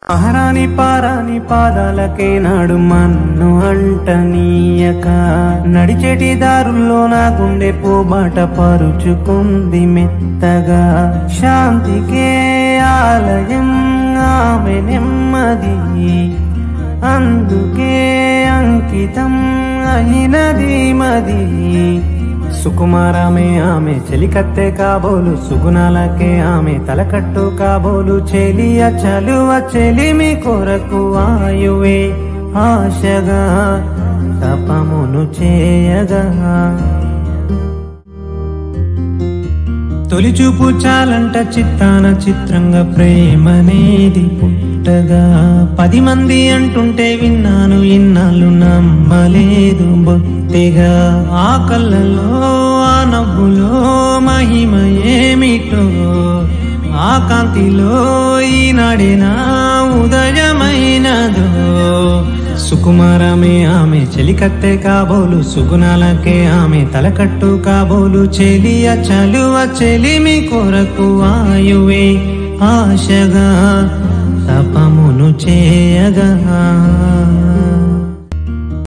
మహారాణి పారాని పాదాలకే నాడు మన్ను అంటనీయక నడిచేటి దారుల్లో నా గుండె పోబాట పరుచుకుంది మెత్తగా శాంతికే ఆలయం ఆమె నెమ్మది అందుకే అంకితం అయినది మది సుకుమారమే ఆమె చెలికత్తె కాబోలు సుగుణాలకే ఆమె తలకట్టు కాబోలు చెలియ చలువ చెలిమి కొరకు ఆయువే ఆశగా తపమును చేయగా తొలి చూపు చాలంట చిత్తాన చిత్రంగా ప్రేమనేది పుట్టగా పది మంది అంటుంటే విన్నాను ఇన్నాళ్ళు నమ్మలేదు బొత్తిగా ఆ కళ్ళలో ఆ నవ్వులో మహిమ ఏమిటో ఆ కాంతిలో ఈనాడే నా ఉదయమైనదో సుకుమారమే ఆమె చెలికత్తె కాబోలు సుగుణాలకే ఆమె తలకట్టు కాబోలు చెలియ చలువ చెలిమి కొరకు ఆయువే ఆశగా తపమును చేయగా